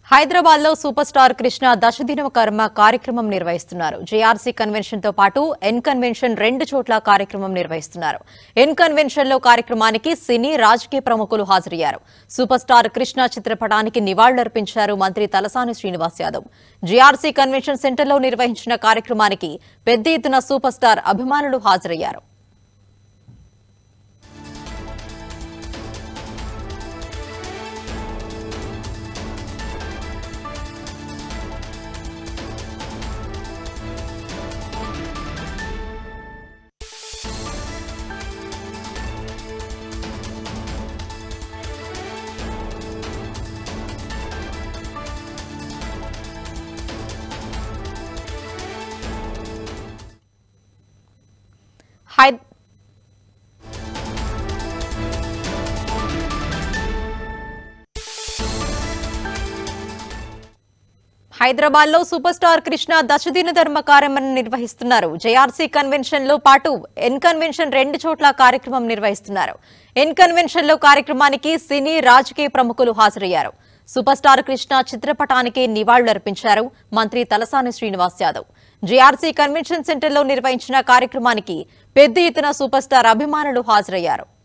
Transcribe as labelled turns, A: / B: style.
A: హైదరాబాద్ లో super star Krishna దశదిన కర్మ కార్యక్రమం నిర్వహిస్తున్నారు జేఆర్సీ కన్వెన్షన్ తో పాటు ఎన్ కన్వెన్షన్ రెండు చోట్ల కార్యక్రమం నిర్వహిస్తున్నారు ఎన్ కన్వెన్షన్ లో కార్యక్రమానికి సినీ రాజకీయ ప్రముఖులు హాజరయ్యారు సూపర్ స్టార్ కృష్ణ చిత్రపటానికి నివాళులర్పించారు మంత్రి తలసాని శ్రీనివాస్ యాదవ్ జేఆర్సీ కన్వెన్షన్ సెంటర్లో నిర్వహించిన కార్యక్రమానికి పెద్ద ఎత్తున సూపర్ స్టార్ అభిమానులు హాజరయ్యారు హై హైదరాబాద్ లో సూపర్ స్టార్ కృష్ణ దశదిన ధర్మ కార్యక్రమం నిర్వహిస్తున్నారు జేఆర్సీ కన్వెన్షన్ లో పాటు ఎన్ కన్వెన్షన్ రెండు చోట్ల కార్యక్రమం నిర్వహిస్తున్నారు ఎన్ కన్వెన్షన్ లో కార్యక్రమానికి సినీ రాజకీయ ప్రముఖులు హాజరయ్యారు సూపర్ స్టార్ కృష్ణ చిత్రపటానికి నివాళులర్పించారు మంత్రి తలసాని శ్రీనివాస్ యాదవ్ జేఆర్సీ కన్వెన్షన్ సెంటర్లో నిర్వహించిన కార్యక్రమానికి పెద్ద ఎత్తున సూపర్ స్టార్ అభిమానులు హాజరయ్యారు